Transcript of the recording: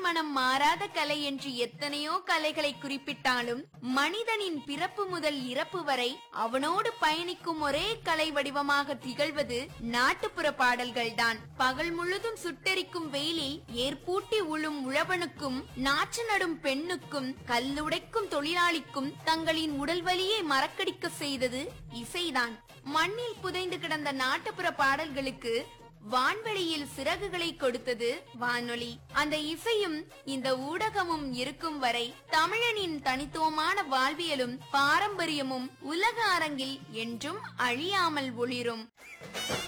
மனம் மாறாத கலை என்று எத்தனையோ கலைகளை குறிப்பிட்டாலும் மனிதனின் பிறப்பு முதல் இறப்பு வரை அவனோடு பயணிக்கும் ஒரே கலை வடிவமாக திகழ்வது நாட்டுப்புற பாடல்கள்தான் பகல் முழுதும் சுட்டெரிக்கும் வெயிலில் ஏற்பூட்டி உழும் உழவனுக்கும் நாற்று நடும் பெண்ணுக்கும் கல்லுடைக்கும் தொழிலாளிக்கும் தங்களின் உடல் வலியை மறக்கடிக்க செய்தது இசைதான் மண்ணில் புதைந்து கிடந்த நாட்டுப்புற பாடல்களுக்கு வான்வெளியில் சிறகுகளை கொடுத்தது வானொலி அந்த இசையும் இந்த ஊடகமும் இருக்கும் வரை தமிழனின் தனித்துவமான வாழ்வியலும் பாரம்பரியமும் உலக அரங்கில் என்றும் அழியாமல் ஒளிரும்